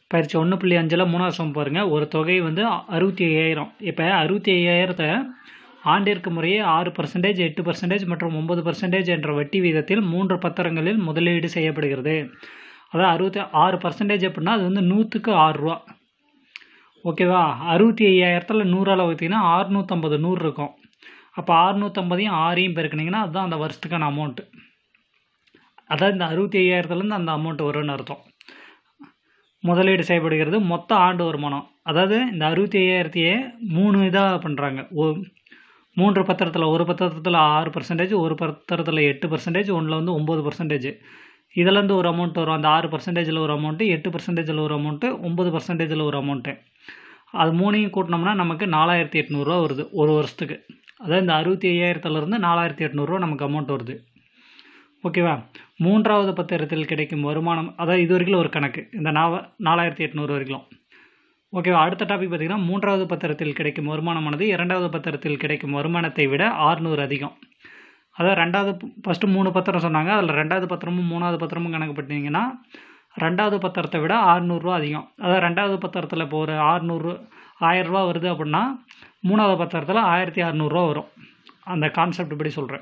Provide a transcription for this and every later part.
பயிற்சி ஒன்று புள்ளி அஞ்சில் மூணாவது சம் பாருங்கள் ஒரு தொகை வந்து அறுபத்தி ஐயாயிரம் இப்போ அறுபத்தி ஐயாயிரத்தை ஆண்டிற்கு முறையே ஆறு பர்சன்டேஜ் எட்டு பர்சன்டேஜ் மற்றும் ஒன்பது பர்சன்டேஜ் என்ற வட்டி வீதத்தில் மூன்று பத்திரங்களில் முதலீடு செய்யப்படுகிறது அதாவது அறுபத்தி ஆறு பர்சன்டேஜ் அப்படின்னா அது வந்து நூற்றுக்கு ஆறு ரூபா ஓகேவா அறுபத்தி ஐயாயிரத்தில் நூறால் வகுத்தீங்கன்னா ஆறுநூற்றம்பது நூறு இருக்கும் அப்போ ஆறுநூற்றம்பதையும் ஆறையும் பெருக்கினீங்கன்னா அதுதான் அந்த வருஷத்துக்கான அமௌண்ட்டு அதாவது இந்த அறுபத்தி ஐயாயிரத்துலேருந்து அந்த அமௌண்ட் வரும்னு அர்த்தம் முதலீடு செய்யப்படுகிறது மொத்த ஆண்டு வருமானம் அதாவது இந்த அறுபத்தி ஐயாயிரத்தையே மூணு இதாக பண்ணுறாங்க ஓ மூன்று பத்திரத்தில் ஒரு பத்திரத்தில் ஆறு பர்சன்டேஜ் ஒரு பத்திரத்தில் எட்டு பர்சன்டேஜ் ஒன்றில் வந்து ஒம்பது பர்சன்டேஜ் இதுலேருந்து ஒரு அமௌண்ட் வரும் அந்த ஆறு பர்சன்டேஜில் ஒரு அமௌண்ட்டு எட்டு பர்சன்டேஜில் ஒரு அமௌண்ட்டு ஒம்பது பர்சன்டேஜில் ஒரு அமௌண்ட்டு அது மூணையும் கூட்டினோம்னா நமக்கு நாலாயிரத்தி எட்நூறுரூவா வருது ஒரு வருஷத்துக்கு அதாவது இந்த அறுபத்தி ஐயாயிரத்துலேருந்து நாலாயிரத்தி எட்நூறுரூவா நமக்கு அமௌண்ட் வருது ஓகேவா மூன்றாவது பத்திரத்தில் கிடைக்கும் வருமானம் அதாவது இது வரைக்கும் ஒரு கணக்கு இந்த நாவ நாலாயிரத்தி எட்நூறு வரைக்கும் ஓகேவா அடுத்த டாபிக் பார்த்திங்கன்னா மூன்றாவது பத்திரத்தில் கிடைக்கும் வருமானமானது இரண்டாவது பத்திரத்தில் கிடைக்கும் வருமானத்தை விட ஆறுநூறு அதிகம் அதாவது ரெண்டாவது ஃபஸ்ட்டு மூணு பத்திரம் சொன்னாங்க அதில் ரெண்டாவது பத்திரமும் மூணாவது பத்திரமும் கணக்கு பண்ணிங்கன்னா ரெண்டாவது பத்திரத்தை விட ஆறுநூறுவா அதிகம் அதாவது ரெண்டாவது பத்திரத்தில் இப்போ ஒரு ஆறுநூறு ஆயிரரூவா வருது அப்படின்னா மூணாவது பத்திரத்தில் ஆயிரத்தி அறநூறுவா வரும் அந்த கான்செப்ட் படி சொல்கிறேன்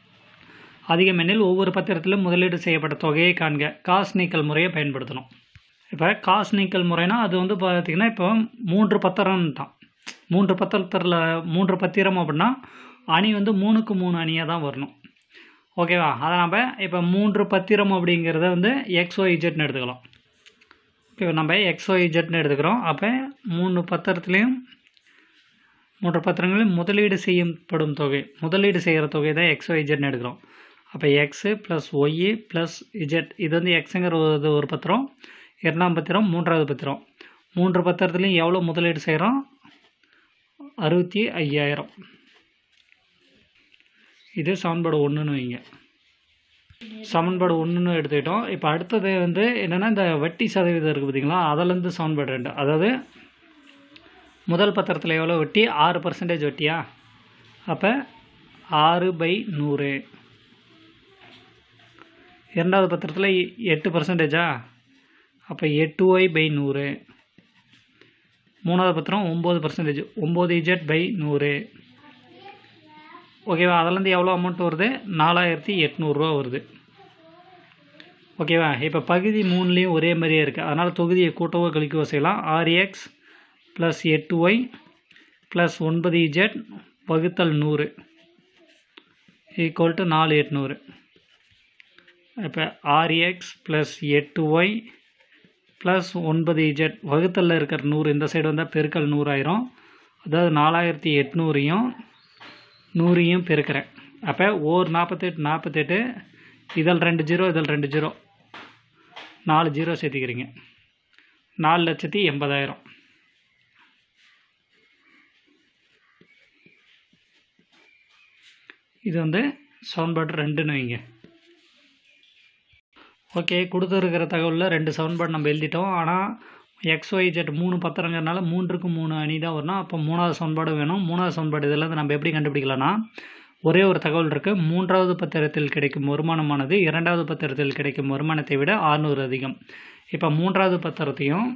அதிகம் எண்ணில் ஒவ்வொரு பத்திரத்திலும் முதலீடு செய்யப்பட்ட தொகையை காண்க காசு நீக்கல் முறையை பயன்படுத்தணும் இப்போ காசு நீக்கல் முறைனா அது வந்து பார்த்திங்கன்னா இப்போ மூன்று பத்திரம் தான் மூன்று பத்திரத்தில் மூன்று பத்திரம் அப்படின்னா அணி வந்து மூணுக்கு மூணு அணியாக தான் வரணும் ஓகேவா அதை நம்ம இப்போ மூன்று பத்திரம் அப்படிங்கிறத வந்து எக்ஸ்ஒய்ஜெட்னு எடுத்துக்கலாம் இப்போ நம்ம எக்ஸ்ஒய்ஜெட்னு எடுத்துக்கிறோம் அப்போ மூணு பத்திரத்துலேயும் மூன்று பத்திரங்களையும் முதலீடு செய்யப்படும் தொகை முதலீடு செய்கிற தொகை தான் எக்ஸ்ஒய்ஜெட்னு எடுக்கிறோம் அப்போ X plus Y plus Z இது வந்து எக்ஸுங்கிற ஒரு ஒரு பத்திரம் இரண்டாம் பத்திரம் மூன்றாவது பத்திரம் மூன்று பத்திரத்துலையும் எவ்வளோ முதலீடு செய்கிறோம் அறுபத்தி ஐயாயிரம் இது சமன்பாடு ஒன்றுன்னு வைங்க சமன்பாடு ஒன்றுன்னு எடுத்துக்கிட்டோம் இப்போ அடுத்தது வந்து என்னென்னா இந்த வட்டி சதவீதம் இருக்குது பார்த்தீங்களா அதிலேருந்து சமன்பாடு ரெண்டு அதாவது முதல் பத்திரத்தில் எவ்வளோ வட்டி ஆறு பர்சன்டேஜ் வட்டியா அப்போ ஆறு பை நூறு இரண்டாவது பத்திரத்தில் எட்டு பர்சன்டேஜா அப்போ எட்டு ஒய் பை நூறு மூணாவது பத்திரம் ஒம்பது பர்சன்டேஜ் ஒம்பது இஜெட் பை நூறு ஓகேவா அதுலேருந்து எவ்வளோ அமௌண்ட் வருது நாலாயிரத்தி எட்நூறுரூவா வருது ஓகேவா இப்போ பகுதி மூணுலேயும் ஒரே மாதிரியே இருக்குது அதனால் தொகுதியை கூட்டவோ கழிக்கவோ செய்யலாம் ஆறு எக்ஸ் ப்ளஸ் எட்டு ஒய் ப்ளஸ் ஒன்பது இஜெட் வகுத்தல் நூறு ஈக்குவல் டு நாலு எட்நூறு இப்போ ஆறு எக்ஸ் ப்ளஸ் எட்டு ஒய் ப்ளஸ் ஒன்பது இஜெட் வகுத்தலில் இருக்கிற நூறு இந்த சைடு வந்தால் பெருக்கல் நூறாயிரம் அதாவது நாலாயிரத்தி எட்நூறையும் நூறையும் பெருக்கிறேன் அப்போ ஓர் நாற்பத்தெட்டு நாற்பத்தெட்டு இதில் ரெண்டு ஜீரோ இதில் ரெண்டு ஜீரோ நாலு ஜீரோ சேர்த்திக்கிறீங்க நாலு லட்சத்தி எண்பதாயிரம் இது வந்து சவுண்ட்பாடு ரெண்டுன்னு வைங்க ஓகே கொடுத்துருக்கிற தகவலில் ரெண்டு சவுண்ட்பாடு நம்ம எழுதிட்டோம் ஆனால் எக்ஸ்ஒய் ஜெட் மூணு பத்திரங்கிறனால மூன்றுக்கு மூணு அணி தான் வரணும் அப்போ மூணாவது சவுண்ட்பாடு வேணும் மூணாவது சவுண்ட்பாடு இதில் நம்ம எப்படி கண்டுபிடிக்கலாம்னா ஒரே ஒரு தகவல் இருக்குது மூன்றாவது பத்திரத்தில் கிடைக்கும் வருமானமானது இரண்டாவது பத்திரத்தில் கிடைக்கும் வருமானத்தை விட ஆறுநூறு அதிகம் இப்போ மூன்றாவது பத்திரத்தையும்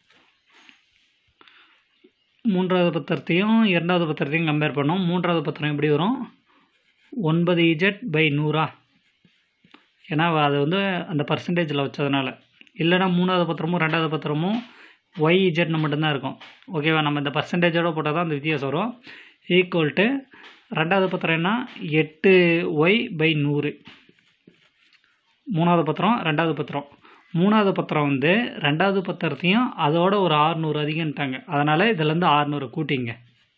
மூன்றாவது பத்திரத்தையும் இரண்டாவது பத்திரத்தையும் கம்பேர் பண்ணோம் மூன்றாவது பத்திரம் எப்படி வரும் ஒன்பது இஜெட் பை நூறா ஏன்னா அது வந்து அந்த பர்சன்டேஜில் வச்சதுனால இல்லைனா மூணாவது பத்திரமும் ரெண்டாவது பத்திரமும் ஒய் இஜெட்னு மட்டும்தான் இருக்கும் ஓகேவா நம்ம இந்த பர்சன்டேஜோடு போட்டால் தான் அந்த வித்தியாசம் வரும் ஈக்குவல் டு ரெண்டாவது பத்திரம் என்ன எட்டு ஒய் பை நூறு மூணாவது பத்திரம் ரெண்டாவது பத்திரம் மூணாவது பத்திரம் வந்து ரெண்டாவது பத்திரத்தையும் அதோட ஒரு ஆறுநூறு அதிகம்ட்டாங்க அதனால் இதுலேருந்து ஆறுநூறு கூட்டிங்க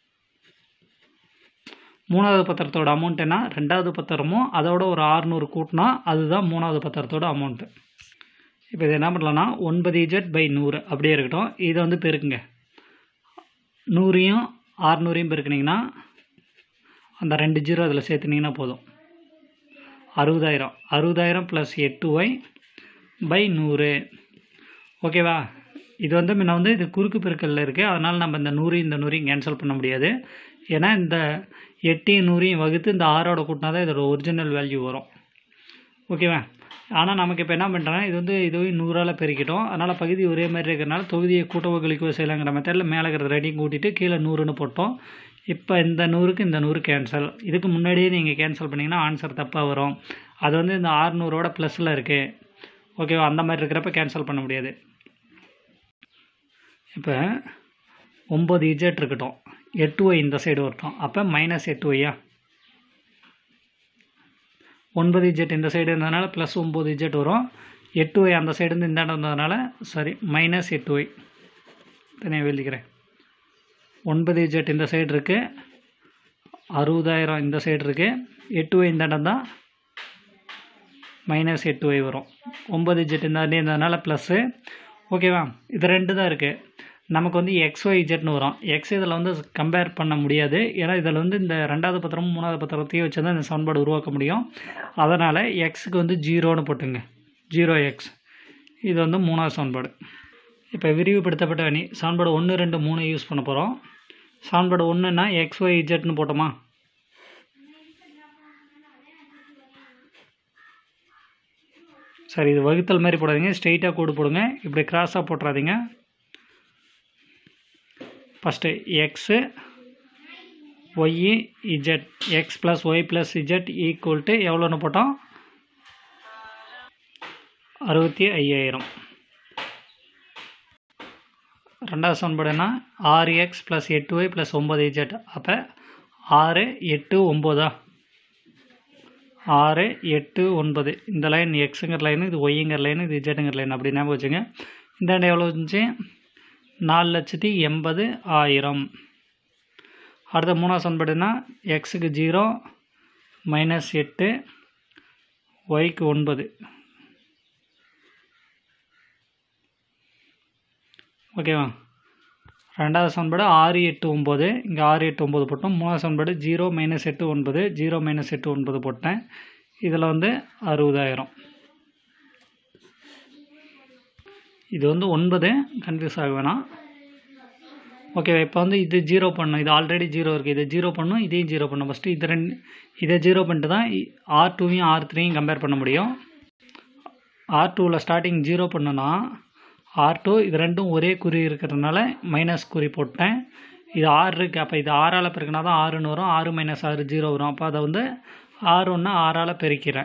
மூணாவது பத்திரத்தோட அமௌண்ட் என்ன ரெண்டாவது பத்திரமும் அதோட ஒரு ஆறுநூறு கூட்டினா அதுதான் மூணாவது பத்திரத்தோட அமௌண்ட்டு இப்போ இது என்ன பண்ணலாம்னா ஒன்பது இஜெட் பை நூறு அப்படியே இருக்கட்டும் இதை வந்து பெருக்குங்க நூறையும் ஆறுநூறையும் பெருக்குனிங்கன்னா அந்த ரெண்டு ஜீரோ அதில் சேர்த்துனீங்கன்னா போதும் அறுபதாயிரம் அறுபதாயிரம் ப்ளஸ் எட்டு ஒய் பை நூறு ஓகேவா இது வந்து முன்ன வந்து இது குறுக்கு பெருக்கல்ல இருக்குது அதனால் நம்ம இந்த நூறு இந்த நூறையும் கேன்சல் பண்ண முடியாது ஏன்னா இந்த எட்டையும் நூறையும் வகுத்து இந்த ஆறோட கூட்டினா தான் இதோட ஒரிஜினல் வேல்யூ வரும் ஓகேவா ஆனால் நமக்கு இப்போ என்ன பண்ணுறேன் இது வந்து இதுவும் நூறால் பெருக்கிட்டோம் அதனால் பகுதி ஒரே மாதிரி இருக்கிறனால தொகுதியை கூட்டவோ கழிக்கவோ செய்யலாங்கிற மெத்தடில் மேலே இருக்கிற ரெடியும் கூட்டிட்டு கீழே நூறுன்னு போட்டோம் இப்போ இந்த நூறுக்கு இந்த நூறு கேன்சல் இதுக்கு முன்னாடியே நீங்கள் கேன்சல் பண்ணிங்கன்னா ஆன்சர் தப்பாக வரும் அது வந்து இந்த ஆறுநூறோட ப்ளஸில் இருக்குது ஓகேவா அந்த மாதிரி இருக்கிறப்ப கேன்சல் பண்ண முடியாது இப்போ ஒம்பது இஜெட் இருக்கட்டும் எட்டு ஒய் இந்த சைடு வரட்டும் அப்போ மைனஸ் எட்டு ஒய்யா ஒன்பது இஜெட் இந்த சைடு இருந்ததுனால ப்ளஸ் ஒம்பது இஜெட் வரும் எட்டு ஒய் அந்த சைடு இருந்து இந்த இடம் வந்ததுனால சாரி மைனஸ் எட்டு ஒய் தனியாக எழுதிக்கிறேன் ஒன்பது இஜெட் இந்த சைடு இருக்குது அறுபதாயிரம் இந்த சைடு இருக்குது எட்டு ஒய் இந்த இடம் தான் மைனஸ் எட்டு ஒய் வரும் ஒம்பது இஜெட் இந்த அடி இருந்ததுனால ப்ளஸ்ஸு ஓகேவா இது ரெண்டு தான் இருக்குது நமக்கு வந்து எக்ஸ் ஒய் இஜெட்னு வரும் எக்ஸ் இதில் வந்து கம்பேர் பண்ண முடியாது ஏன்னா இதில் வந்து இந்த ரெண்டாவது பத்திரமும் மூணாவது பத்திரத்தையும் வச்சு தான் இந்த சமன்பாடு உருவாக்க முடியும் அதனால் எக்ஸுக்கு வந்து ஜீரோன்னு போட்டுங்க ஜீரோ எக்ஸ் இது வந்து மூணாவது சமன்பாடு இப்போ விரிவுபடுத்தப்பட்ட அணி சமன்பாடு ஒன்று ரெண்டு மூணு யூஸ் பண்ண போகிறோம் சமன்பாடு ஒன்றுனா எக்ஸ் ஒய் இஜெட்னு போட்டோமா சரி இது வகுத்தல் மாதிரி போடாதீங்க ஸ்ட்ரெயிட்டாக கோடு போடுங்க இப்படி கிராஸாக போட்டுறாதீங்க first X Y Z X plus Y plus Z equal to எவ்வளோன்னு போட்டோம் அறுபத்தி ஐயாயிரம் ரெண்டாவது சமன்பாடுனா ஆறு எக்ஸ் ப்ளஸ் எட்டு ஒய் ப்ளஸ் ஒம்பது இஜெட் அப்போ ஆறு எட்டு ஒம்போதா ஆறு எட்டு ஒன்பது இந்த லைன் எக்ஸுங்கிற லைனு இது ஒய்ங்கிற லைனு இது இஜெட்டுங்கிற லைன் அப்படி ஞாபகம் வச்சுங்க இந்த எவ்வளோ இருந்துச்சு நாலு லட்சத்தி எண்பது ஆயிரம் அடுத்த மூணாவது சமன்பாடுனா எக்ஸுக்கு ஜீரோ மைனஸ் எட்டு ஒய்க்கு ஒன்பது ஓகேவா ரெண்டாவது சமன்பாடு ஆறு எட்டு ஒம்பது இங்கே ஆறு எட்டு ஒம்பது போட்டோம் மூணாவது சமன்பாடு ஜீரோ மைனஸ் எட்டு ஒன்பது ஜீரோ மைனஸ் எட்டு ஒன்பது போட்டேன் இதில் வந்து அறுபதாயிரம் இது வந்து ஒன்பது கன்ஃபியூஸ் ஆக வேணாம் ஓகே இப்போ வந்து இது ஜீரோ பண்ணும் இது ஆல்ரெடி ஜீரோ இருக்குது இதை ஜீரோ பண்ணும் இதையும் ஜீரோ பண்ணும் ஃபஸ்ட்டு இது ரெண்டு இதை ஜீரோ பண்ணிட்டு தான் ஆர் டூவையும் ஆர் த்ரீயும் கம்பேர் பண்ண முடியும் ஆர் டூவில் ஸ்டார்டிங் ஜீரோ பண்ணுனா ஆர் டூ இது ரெண்டும் ஒரே குறி இருக்கிறதுனால மைனஸ் குறி போட்டேன் இது ஆறு இருக்குது அப்போ இது ஆறால் பெருக்கினா தான் ஆறுன்னு வரும் ஆறு மைனஸ் ஆறு ஜீரோ வரும் அப்போ அதை வந்து ஆறு ஒன்று ஆறால் பெருக்கிறேன்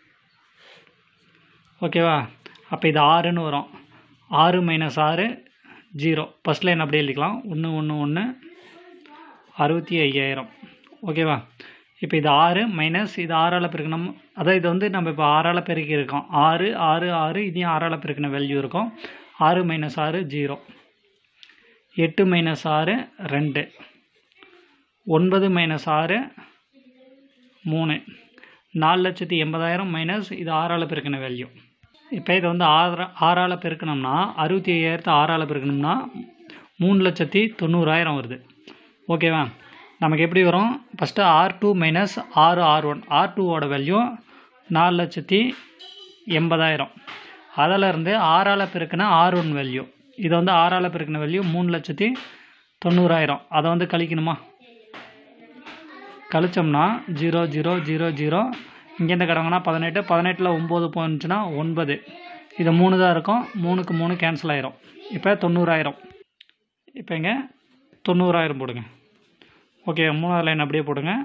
ஓகேவா அப்போ இது ஆறுன்னு வரும் ஆறு மைனஸ் ஆறு ஜீரோ ஃபஸ்ட் லைன் அப்படியே எழுதிக்கலாம் ஒன்று ஒன்று ஒன்று அறுபத்தி ஐயாயிரம் ஓகேவா இப்போ இது ஆறு மைனஸ் இது ஆறால் பெருக்கணும் அதான் இது வந்து நம்ம இப்போ ஆறால் பெருக்கி இருக்கோம் ஆறு ஆறு ஆறு இதையும் ஆறால் பெருக்கின வேல்யூ இருக்கும் ஆறு மைனஸ் ஆறு ஜீரோ எட்டு மைனஸ் ஆறு ரெண்டு ஒன்பது மைனஸ் ஆறு மூணு நாலு லட்சத்தி எண்பதாயிரம் மைனஸ் இது ஆறால் பெருக்கின வேல்யூ இப்போ இதை வந்து ஆறு ஆறால் பெருக்கணும்னா அறுபத்தி ஐயாயிரத்து ஆறால் பெருக்கணும்னா மூணு லட்சத்தி தொண்ணூறாயிரம் வருது ஓகேவா நமக்கு எப்படி வரும் ஃபஸ்ட்டு ஆர் டூ மைனஸ் ஆறு ஆர் ஒன் ஆர் டூவோட வேல்யூ நாலு லட்சத்தி எண்பதாயிரம் அதில் இருந்து ஆறால் பெருக்கின ஆர் ஒன் வேல்யூ இதை வந்து ஆறால் பெருக்கின வேல்யூ மூணு லட்சத்தி தொண்ணூறாயிரம் அதை வந்து கழிக்கணுமா கழிச்சோம்னா ஜீரோ ஜீரோ ஜீரோ ஜீரோ இங்கேருந்து கிடங்குனா பதினெட்டு பதினெட்டில் ஒம்பது போனுச்சுன்னா ஒன்பது இது மூணு தான் இருக்கும் மூணுக்கு மூணு கேன்சல் ஆயிரும் இப்போ தொண்ணூறாயிரம் இப்போ இங்கே தொண்ணூறாயிரம் போடுங்க ஓகே மூணாவது லைன் அப்படியே போடுங்க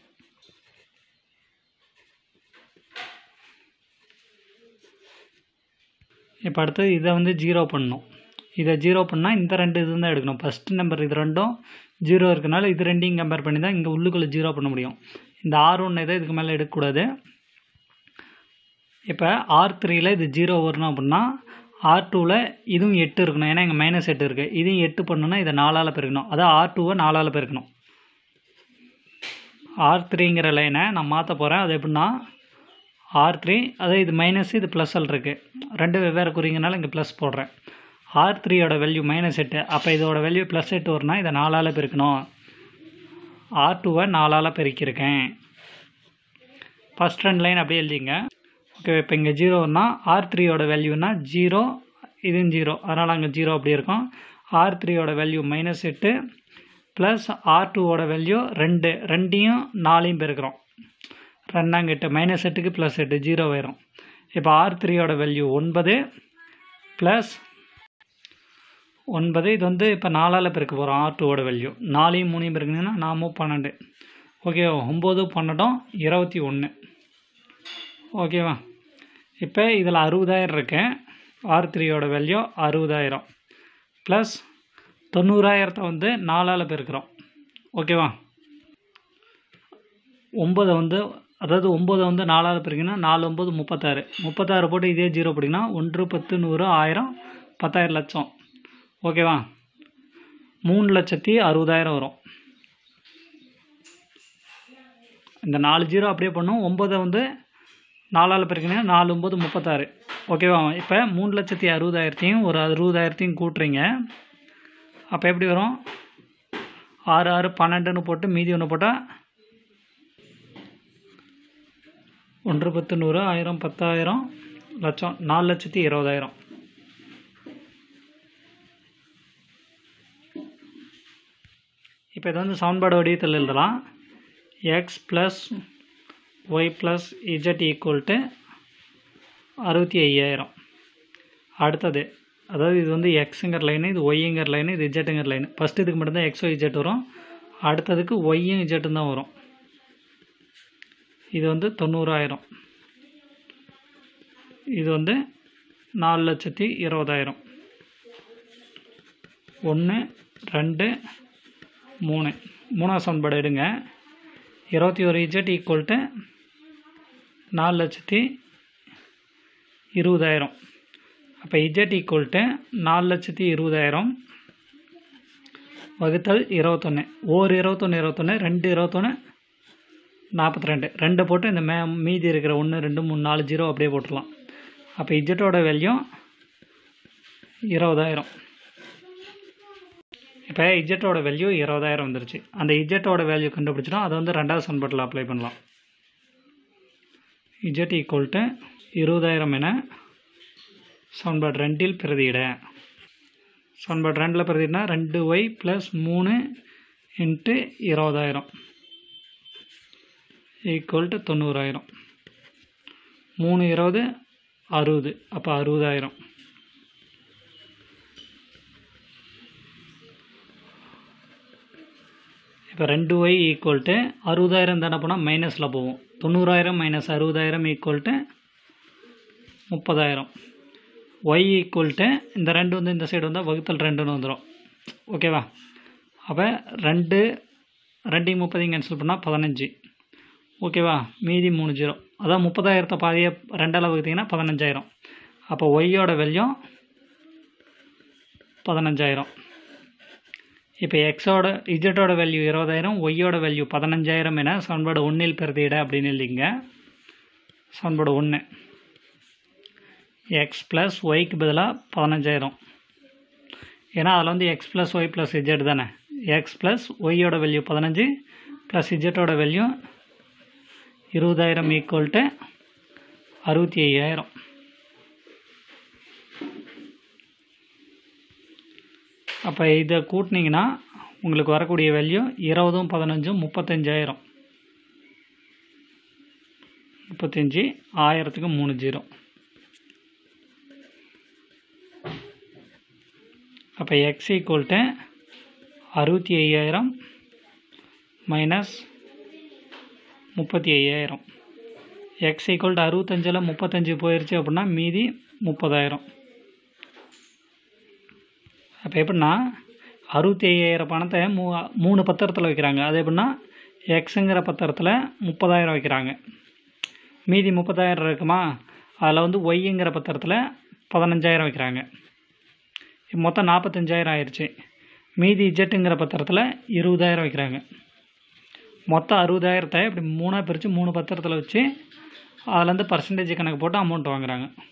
இப்போ அடுத்து இதை வந்து ஜீரோ பண்ணணும் இதை ஜீரோ பண்ணால் இந்த ரெண்டு இது தான் எடுக்கணும் ஃபஸ்ட்டு நம்பர் இது ரெண்டும் ஜீரோ இருக்கனால இது ரெண்டையும் கம்பேர் பண்ணி தான் இங்கே உள்ளுக்குள்ளே ஜீரோ பண்ண முடியும் இந்த ஆர் ஒன்று இதை இதுக்கு மேலே எடுக்கக்கூடாது இப்போ ஆர் த்ரீயில் இது ஜீரோ வரணும் அப்படின்னா ஆர் டூவில் இதுவும் எட்டு இருக்கணும் ஏன்னா இங்கே மைனஸ் எட்டு இருக்குது இதையும் எட்டு பண்ணணும்னா இதை நாலால் பெருக்கணும் அதான் ஆர் டூவை நாலால் பெருக்கணும் ஆர் த்ரீங்கிற லைனை நான் மாற்ற போகிறேன் அது எப்படின்னா ஆர் த்ரீ அதே இது மைனஸ் இது ப்ளஸ்ஸில் இருக்குது ரெண்டு வெவ்வேறு குறிங்கனால இங்கே ப்ளஸ் போடுறேன் ஆர் த்ரீயோட வேல்யூ மைனஸ் எட்டு அப்போ இதோட வேல்யூ ப்ளஸ் எட்டு வரும்னா இதை நாலால் பெருக்கணும் ஆர் டூவை நாலால் பெருக்கியிருக்கேன் ஃபஸ்ட் ரெண்டு லைன் அப்படியே எழுதிங்க ஓகே இப்போ இங்கே ஜீரோன்னா ஆர் த்ரீயோட வேல்யூனா ஜீரோ இதுவும் ஜீரோ அதனால் அங்கே ஜீரோ அப்படி இருக்கும் ஆர் த்ரீயோட வேல்யூ மைனஸ் எட்டு ப்ளஸ் ஆர் டூவோட வேல்யூ ரெண்டு ரெண்டையும் நாலையும் பெருக்கிறோம் ரெண்டாங்க எட்டு மைனஸ் எட்டுக்கு ப்ளஸ் எட்டு ஜீரோ ஆயிரும் இப்போ ஆர் த்ரீயோட வேல்யூ ஒன்பது ப்ளஸ் ஒன்பது இது வந்து இப்போ நாலால் பெருக்க போகிறோம் ஆர் டூவோட வேல்யூ நாலையும் மூணையும் பெருக்குனீங்கன்னா நாமும் பன்னெண்டு ஓகே ஒம்பது பன்னெண்டும் இருபத்தி ஒன்று ஓகேவா இப்போ இதில் அறுபதாயிரம் இருக்கு ஆர் த்ரீயோட வேல்யூ அறுபதாயிரம் ப்ளஸ் தொண்ணூறாயிரத்தை வந்து நாலால் பெருக்கிறோம் ஓகேவா ஒம்பதை வந்து அதாவது ஒம்பதை வந்து நாலால் பெருக்கினா நாலு ஒம்பது முப்பத்தாறு முப்பத்தாறு போட்டு இதே ஜீரோ போட்டிங்கன்னா ஒன்று பத்து நூறு ஆயிரம் பத்தாயிரம் லட்சம் ஓகேவா மூணு லட்சத்தி அறுபதாயிரம் வரும் இந்த நாலு ஜீரோ அப்படியே பண்ணும் ஒம்பதை வந்து நாலால் பெருக்கினா நாலு ஒம்பது முப்பத்தாறு ஓகேவா இப்போ மூணு லட்சத்தி அறுபதாயிரத்தையும் ஒரு அறுபதாயிரத்தையும் கூட்டுறீங்க அப்போ எப்படி வரும் ஆறு ஆறு பன்னெண்டுன்னு போட்டு மீதி ஒன்று போட்டால் ஒன்று பத்து நூறு ஆயிரம் பத்தாயிரம் லட்சம் நாலு லட்சத்தி இருபதாயிரம் இப்போ இது வந்து சமன்பாடு வடிவத்தில் எழுதலாம் X plus Y plus Z equal to அறுபத்தி ஐயாயிரம் அடுத்தது அதாவது இது வந்து எக்ஸுங்கிற லைனு இது ஒய்யுங்கிற லைனு இது இஜட்டுங்கிற லைனு ஃபஸ்ட்டு இதுக்கு மட்டும்தான் எக்ஸோ இஜெட் வரும் அடுத்ததுக்கு ஒய்யும் இஜெட்டும் தான் வரும் இது வந்து தொண்ணூறாயிரம் இது வந்து நாலு லட்சத்தி இருபதாயிரம் ஒன்று ரெண்டு மூணு மூணாவது சமன்பாடு எடுங்க இருபத்தி ஒரு இஜெட் ஈக்குவல் டு நாலு லட்சத்தி இருபதாயிரம் அப்போ இஜெட் ஈக்குவல் டு நாலு லட்சத்தி இருபதாயிரம் வகுத்தல் இருபத்தொன்று ஒரு இருபத்தொன்று இருபத்தொன்று ரெண்டு இருபத்தொன்று நாற்பத்தி ரெண்டு ரெண்டு போட்டு இந்த மே மீதி இருக்கிற ஒன்று ரெண்டு மூணு நாலு ஜீரோ அப்படியே போட்டுடலாம் அப்போ இஜெட்டோட வேல்யூ இருபதாயிரம் இப்போ இஜெட்டோட வேல்யூ இருபதாயிரம் வந்துருச்சு அந்த இஜெட்டோட வேல்யூ கண்டுபிடிச்சிட்டோம் அதை வந்து ரெண்டாவது சம்பட்டில் அப்ளை பண்ணலாம் இஜெட் ஈக்குவல் டு இருபதாயிரம் என சமன்பாடு ரெண்டில் பிரதியிட சமன்பாடு ரெண்டில் பிரதியிடனா ரெண்டு ஒய் ப்ளஸ் மூணு இன்ட்டு இருபதாயிரம் ஈக்குவல் டு தொண்ணூறாயிரம் மூணு இருபது அறுபது அப்போ அறுபதாயிரம் இப்போ ரெண்டு ஒய் ஈக்குவல் டு அறுபதாயிரம் தானே போனால் மைனஸில் போகும் தொண்ணூறாயிரம் மைனஸ் அறுபதாயிரம் ஈக்குவல் டு முப்பதாயிரம் ஒய் ஈக்குவல் டு இந்த ரெண்டு வந்து இந்த சைடு வந்தால் வகுத்தல் ரெண்டுன்னு வந்துடும் ஓகேவா அப்போ ரெண்டு ரெண்டையும் முப்பதையும் கேன்சல் பண்ணால் பதினஞ்சு ஓகேவா மீதி மூணு ஜீரோ அதான் முப்பதாயிரத்தை பாதியை ரெண்டால் வகுத்தீங்கன்னா பதினஞ்சாயிரம் அப்போ ஒய்யோட வேல்யூ பதினஞ்சாயிரம் இப்போ எக்ஸோட இஜட்டோட வேல்யூ இருபதாயிரம் ஒய்யோட வேல்யூ பதினஞ்சாயிரம் என சமன்பாடு ஒன்றில் பிரதியிட அப்படின்னு எழுதிங்க சமன்பாடு ஒன்று எக்ஸ் ப்ளஸ் ஒய்க்கு பதிலாக பதினஞ்சாயிரம் ஏன்னா அதில் வந்து X plus Y plus Z தானே எக்ஸ் ப்ளஸ் ஒய்யோட வேல்யூ பதினஞ்சு ப்ளஸ் இஜெட்டோட வேல்யூ இருபதாயிரம் ஈக்குவல் டு அறுபத்தி ஐயாயிரம் அப்போ இதை கூட்டினீங்கன்னா உங்களுக்கு வரக்கூடிய வேல்யூ இருபதும் பதினஞ்சும் முப்பத்தஞ்சாயிரம் முப்பத்தஞ்சு ஆயிரத்துக்கு மூணு ஜீரோ அப்போ எக்ஸ் ஈக்குவல் டு அறுபத்தி ஐயாயிரம் மைனஸ் முப்பத்தி ஐயாயிரம் எக்ஸ் ஈக்குவல் டு அறுபத்தஞ்சில் முப்பத்தஞ்சு போயிடுச்சு அப்படின்னா மீதி முப்பதாயிரம் அப்போ எப்படின்னா அறுபத்தி ஐயாயிரம் பணத்தை மூ மூணு பத்திரத்தில் வைக்கிறாங்க அது எப்படின்னா எக்ஸுங்கிற பத்திரத்தில் முப்பதாயிரம் வைக்கிறாங்க மீதி முப்பதாயிரம் இருக்குமா அதில் வந்து ஒய்ங்கிற பத்திரத்தில் பதினஞ்சாயிரம் வைக்கிறாங்க மொத்தம் நாற்பத்தஞ்சாயிரம் ஆயிடுச்சு மீதி இஜெட்டுங்கிற பத்திரத்தில் இருபதாயிரம் வைக்கிறாங்க மொத்தம் அறுபதாயிரத்தை இப்படி மூணாக பிரித்து மூணு பத்திரத்தில் வச்சு அதுலேருந்து பர்சன்டேஜ் கணக்கு போட்டு அமௌண்ட் வாங்குறாங்க